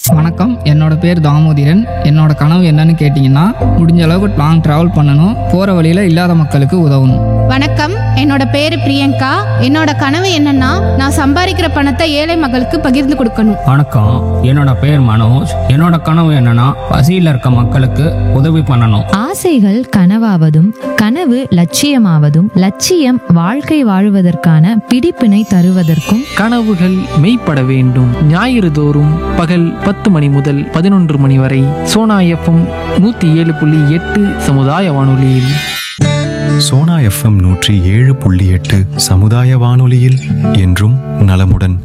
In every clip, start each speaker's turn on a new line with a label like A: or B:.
A: வணக்கம் என்னோட பேர் தாமோதிரன் என்னோட கனவு என்னன்னு கேட்டிங்கன்னா முடிஞ்ச அளவுக்கு லாங் ட்ராவல் பண்ணணும் போகிற வழியில் இல்லாத மக்களுக்கு உதவணும்
B: வணக்கம் என்னோட பேரு பிரியங்கா என்னோட கனவு என்னன்னா நான் சம்பாதிக்கிற பணத்தை ஏழை மக்களுக்கு பகிர்ந்து கொடுக்கணும்
C: வணக்கம் என்னோட பேர் மனோஜ் என்னோட கனவு என்னன்னா பசியில் இருக்க மக்களுக்கு உதவி பண்ணணும்
D: ஆசைகள் கனவாவதும் கனவு லட்சியமாவதும் லட்சியம் வாழ்க்கை வாழுவதற்கான பிடிப்பினை தருவதற்கும்
E: கனவுகள் மெய்ப்பட வேண்டும் ஞாயிறு தோறும் பகல் பத்து மணி முதல் பதினொன்று மணி வரை சோனா எஃப்எம் நூற்றி ஏழு புள்ளி எட்டு சமுதாய வானொலியில்
F: சோனா எஃப்எம் நூற்றி ஏழு புள்ளி எட்டு சமுதாய வானொலியில் என்றும் நலமுடன்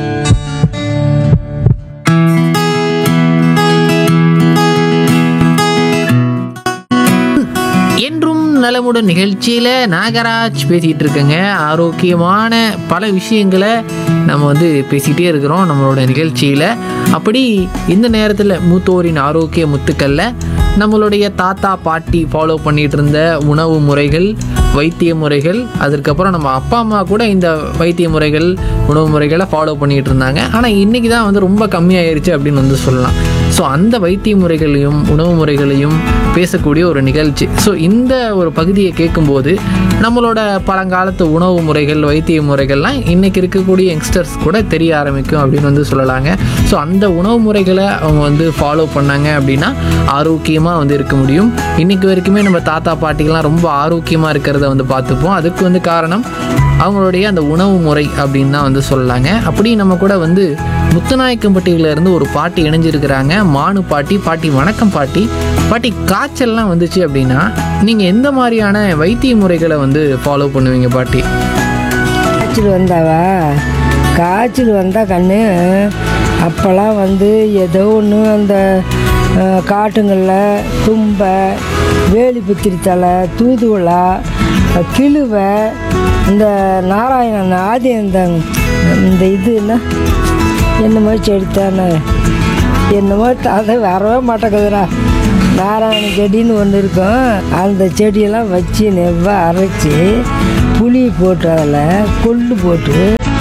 E: என்றும் நலமுடன் நிகழ்ச்சியில் நாகராஜ் பேசிகிட்டு இருக்கேங்க ஆரோக்கியமான பல விஷயங்களை நம்ம வந்து பேசிகிட்டே இருக்கிறோம் நம்மளோட நிகழ்ச்சியில் அப்படி இந்த நேரத்தில் மூத்தோரின் ஆரோக்கிய முத்துக்களில் நம்மளுடைய தாத்தா பாட்டி ஃபாலோ பண்ணிட்டு இருந்த உணவு முறைகள் வைத்திய முறைகள் அதற்கப்புறம் நம்ம அப்பா அம்மா கூட இந்த வைத்திய முறைகள் உணவு முறைகளை ஃபாலோ பண்ணிட்டு இருந்தாங்க ஆனால் இன்றைக்கி தான் வந்து ரொம்ப கம்மியாயிருச்சு அப்படின்னு வந்து சொல்லலாம் ஸோ அந்த வைத்திய முறைகளையும் உணவு முறைகளையும் பேசக்கூடிய ஒரு நிகழ்ச்சி ஸோ இந்த ஒரு பகுதியை கேட்கும்போது நம்மளோட பழங்காலத்து உணவு முறைகள் வைத்திய முறைகள்லாம் இன்றைக்கி இருக்கக்கூடிய யங்ஸ்டர்ஸ் கூட தெரிய ஆரம்பிக்கும் அப்படின்னு வந்து சொல்லலாங்க ஸோ அந்த உணவு முறைகளை அவங்க வந்து ஃபாலோ பண்ணாங்க அப்படின்னா ஆரோக்கியமாக வந்து இருக்க முடியும் இன்றைக்கி வரைக்குமே நம்ம தாத்தா பாட்டிகள்லாம் ரொம்ப ஆரோக்கியமாக இருக்கிறத வந்து பார்த்துப்போம் அதுக்கு வந்து காரணம் அவங்களுடைய அந்த உணவு முறை அப்படின்னு தான் வந்து சொல்லலாங்க அப்படி நம்ம கூட வந்து முத்துநாயக்கம்பட்டியில இருந்து ஒரு பாட்டி இணைஞ்சிருக்கிறாங்க மானு பாட்டி பாட்டி வணக்கம் பாட்டி பாட்டி காய்ச்சல்லாம் வந்துச்சு அப்படின்னா நீங்கள் எந்த மாதிரியான வைத்திய முறைகளை வந்து ஃபாலோ பண்ணுவீங்க பாட்டி
G: காய்ச்சல் வந்தாவா காய்ச்சல் வந்தால் கண்ணு அப்போல்லாம் வந்து ஏதோ ஒன்று அந்த அஹ், காட்டுங்களில் தும்பை வேலிபுத்திரி தலை தூதுவளா அஹ், கிழுவை இந்த நாராயணன் ஆதி இந்த இந்த இது என்ன என்னமோ செடி தானே என்னமோ அதை வரவே மாட்டேங்குதுடா நாராயண செடின்னு ஒன்று இருக்கும் அந்த செடியெல்லாம் வச்சு நெவ்வாக அரைச்சி புளி போட்டு அதில் கொள்ளு போட்டு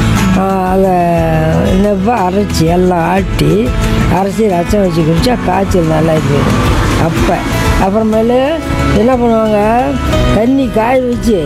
G: அதை நெவ்வாக அரைச்சி எல்லாம் ஆட்டி அரைச்சி ரசம் வச்சு குடிச்சா காய்ச்சல் நல்லா போயிடும் அப்போ அப்புறமேலு என்ன பண்ணுவாங்க தண்ணி காய வச்சு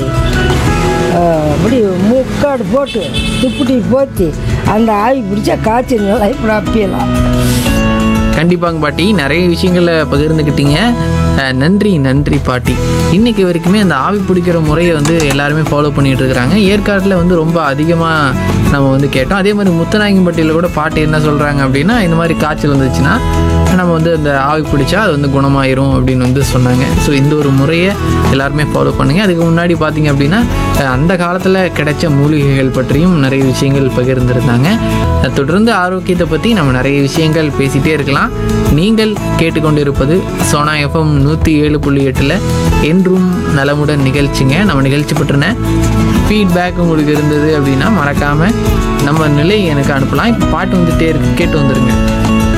G: ஆஹ், அப்படி முக்காடு போட்டு துப்புட்டி போத்தி அந்த ஆவி பிடிச்சா காய்ச்சல் நல்லா இப்படி அப்பியலாம்
E: கண்டிப்பாங்க பாட்டி நிறைய விஷயங்களை பகிர்ந்துக்கிட்டீங்க அஹ், நன்றி நன்றி பாட்டி இன்னைக்கு வரைக்குமே அந்த ஆவி பிடிக்கிற முறையை வந்து எல்லாருமே ஃபாலோ பண்ணிட்டு இருக்கிறாங்க ஏற்காட்டில் வந்து ரொம்ப அதிகமாக நம்ம வந்து கேட்டோம் அதே மாதிரி முத்தநாயகம்பட்டியில் கூட பாட்டி என்ன சொல்கிறாங்க அப்படின்னா இந்த மாதிரி காய்ச்சல் வந்துச்சுன்னா நம்ம வந்து அந்த ஆவி பிடிச்சா அது வந்து குணமாயிரும் அப்படின்னு வந்து சொன்னாங்க ஸோ இந்த ஒரு முறையை எல்லாருமே ஃபாலோ பண்ணுங்க அதுக்கு முன்னாடி பார்த்தீங்க அப்படின்னா அஹ், அந்த காலத்தில் கிடைச்ச மூலிகைகள் பற்றியும் நிறைய விஷயங்கள் பகிர்ந்திருந்தாங்க அஹ், தொடர்ந்து ஆரோக்கியத்தை பற்றி நம்ம நிறைய விஷயங்கள் பேசிகிட்டே இருக்கலாம் நீங்கள் கேட்டுக்கொண்டிருப்பது சோனா எஃப்எம் நூற்றி ஏழு புள்ளி எட்டில் என்றும் நலமுடன் நிகழ்ச்சிங்க நம்ம நிகழ்ச்சி பற்றின ஃபீட்பேக் உங்களுக்கு இருந்தது அப்படின்னா மறக்காமல் நம்ம நிலை எனக்கு அனுப்பலாம் இப்போ பாட்டு வந்துட்டே இருக்கு கேட்டு வந்துருங்க